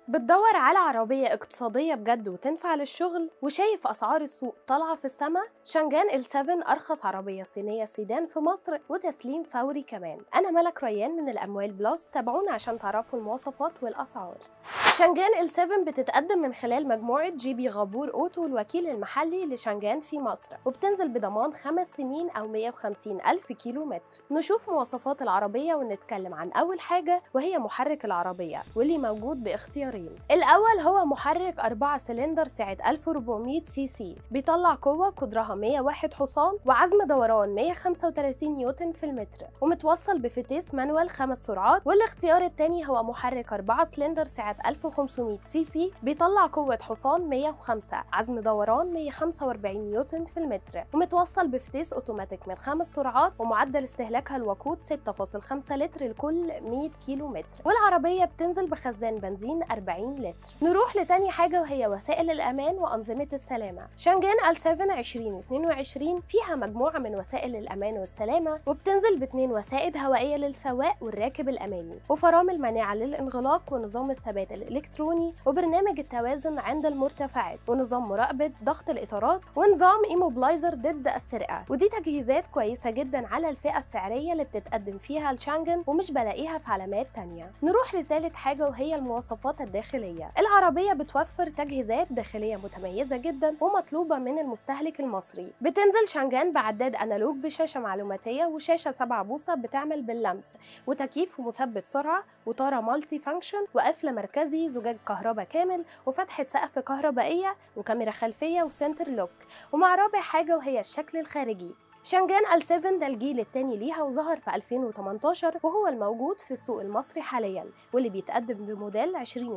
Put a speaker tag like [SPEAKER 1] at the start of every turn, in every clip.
[SPEAKER 1] بتدور على عربية اقتصادية بجد وتنفع للشغل وشايف أسعار السوق طالعة في السما شانجان ال7 أرخص عربية صينية سيدان في مصر وتسليم فوري كمان أنا ملك ريان من الأموال بلس تابعونا عشان تعرفوا المواصفات والأسعار شانجان ال7 بتتقدم من خلال مجموعة جي بي غابور أوتو الوكيل المحلي لشانجان في مصر وبتنزل بضمان خمس سنين أو 150 ألف كيلو متر نشوف مواصفات العربية ونتكلم عن أول حاجة وهي محرك العربية واللي موجود باختيارين الأول هو محرك 4 سلندر سعة 1400 سي سي بيطلع قوة قدرها 101 حصان وعزم دوران 135 نيوتن في المتر ومتوصل بفتيس مانوال خمس سرعات والاختيار الثاني هو محرك 4 سلندر سعة 1500 سي سي بيطلع قوة حصان 105 عزم دوران 145 نيوتن في المتر ومتوصل بفتيس اوتوماتيك من خمس سرعات ومعدل استهلاكها الوقود 6.5 لتر لكل 100 كيلو متر والعربية بتنزل بخزان بنزين 40 لتر نروح لتاني حاجة وهي وسائل الأمان وأنظمة السلامة شانجان L7 2022 فيها مجموعة من وسائل الأمان والسلامة وبتنزل باتنين وسائد هوائية للسواق والراكب الأمامي وفرامل مانعة للانغلاق ونظام الثبات الإلكتروني وبرنامج التوازن عند المرتفعات ونظام مراقبة ضغط الإطارات ونظام إيموبلايزر ضد السرقة ودي تجهيزات كويسة جدا على الفئة السعرية اللي بتتقدم فيها الشانجن ومش بلاقيها في علامات تانية نروح لتالت حاجة وهي المواصفات الداخلية العربية بتوفر تجهيزات داخلية متميزة جدا ومطلوبة من المستهلك المصري بتنزل شانجان بعداد أنالوج بشاشة معلوماتية وشاشة 7 بوصة بتعمل باللمس وتكييف ومثبت سرعة وطارة مالتي فانكشن وقفل مركزي زجاج كهرباء كامل وفتحة سقف كهربائية وكاميرا خلفية وسنتر لوك ومع رابع حاجة وهي الشكل الخارجي شانجان L7 ده الجيل الثاني ليها وظهر في 2018 وهو الموجود في السوق المصري حاليا واللي بيتقدم بموديل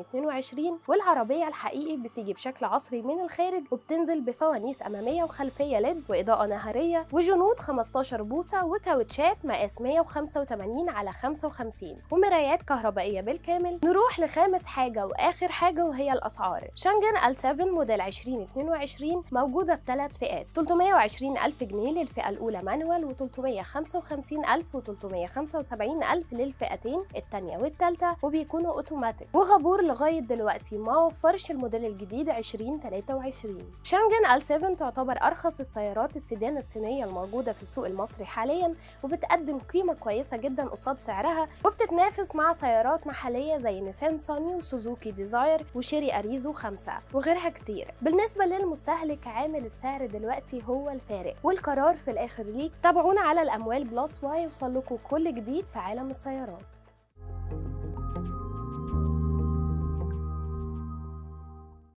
[SPEAKER 1] 2022 والعربية الحقيقي بتيجي بشكل عصري من الخارج وبتنزل بفوانيس أمامية وخلفية ليد وإضاءة نهارية وجنود 15 بوصة وكاوتشات مقاس 185 على 55 ومرايات كهربائية بالكامل نروح لخامس حاجة وآخر حاجة وهي الأسعار شانجان L7 موديل 2022 موجودة بثلاث فئات 320 ألف جنيه للفئة الأولى مانوال و 355 ألف و 375 ألف للفئتين الثانية والثالثة وبيكونوا أوتوماتيك وغبور لغاية دلوقتي ما وفرش الموديل الجديد 2023 شانجن L7 تعتبر أرخص السيارات السيدان الصينية الموجودة في السوق المصري حاليا وبتقدم قيمة كويسة جدا قصاد سعرها وبتتنافس مع سيارات محلية زي نيسان صاني وسوزوكي ديزاير وشيري أريزو 5 وغيرها كتير بالنسبة للمستهلك عامل السعر دلوقتي هو الفارق والقرار في الآخر ليك تابعونا على الأموال بلس واي يوصل لكم كل جديد في عالم السيارات